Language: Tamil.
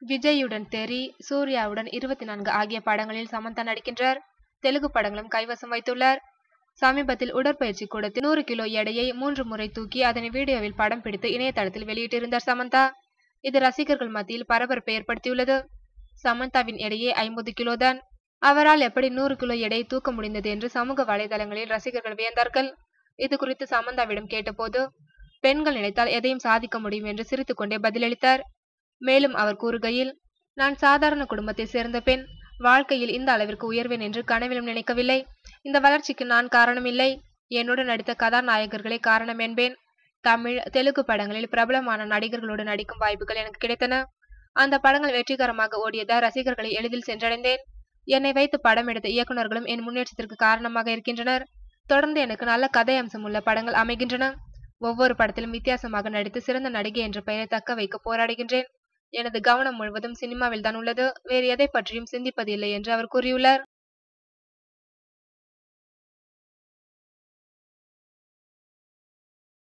விஜயுடன் தெரி சூர்யாவுடன் இருபத்தி நான்கு ஆகிய படங்களில் சமந்தா நடிக்கின்றார் தெலுங்கு படங்களும் கைவசம் வைத்துள்ளார் சமீபத்தில் உடற்பயிற்சி கூடத்தில் நூறு கிலோ எடையை மூன்று முறை தூக்கி அதனை வீடியோவில் படம் பிடித்து இணையதளத்தில் வெளியிட்டிருந்தார் சமந்தா இது ரசிகர்கள் மத்தியில் பரபரப்பை ஏற்படுத்தியுள்ளது சமந்தாவின் எடையே ஐம்பது கிலோ தான் அவரால் எப்படி நூறு கிலோ எடையை தூக்க முடிந்தது என்று சமூக வலைதளங்களில் ரசிகர்கள் வியந்தார்கள் இது குறித்து சமந்தாவிடம் கேட்டபோது பெண்கள் நினைத்தால் எதையும் சாதிக்க முடியும் என்று சிரித்துக்கொண்டே பதிலளித்தார் மேலும் அவர் கூறுகையில் நான் சாதாரண குடும்பத்தை சேர்ந்த பெண் வாழ்க்கையில் இந்த அளவிற்கு உயர்வேன் என்று கனவிலும் நினைக்கவில்லை இந்த வளர்ச்சிக்கு நான் காரணமில்லை என்னுடன் நடித்த கதாநாயகர்களே காரணம் என்பேன் தமிழ் தெலுங்கு படங்களில் பிரபலமான நடிகர்களோடு நடிக்கும் வாய்ப்புகள் எனக்கு கிடைத்தன அந்த படங்கள் வெற்றிகரமாக ஓடியதால் ரசிகர்களை எளிதில் சென்றடைந்தேன் என்னை வைத்து படம் எடுத்த இயக்குநர்களும் என் முன்னேற்றத்திற்கு காரணமாக இருக்கின்றனர் தொடர்ந்து எனக்கு நல்ல கதை அம்சம் உள்ள படங்கள் அமைகின்றன ஒவ்வொரு படத்திலும் வித்தியாசமாக நடித்து சிறந்த நடிகை என்ற பெயரை தக்க வைக்க போராடுகின்றேன் எனது கவனம் முழுவதும் சினிமாவில் தான் உள்ளது வேறு எதை பற்றியும் சிந்திப்பதில்லை என்று அவர் கூறியுள்ளார்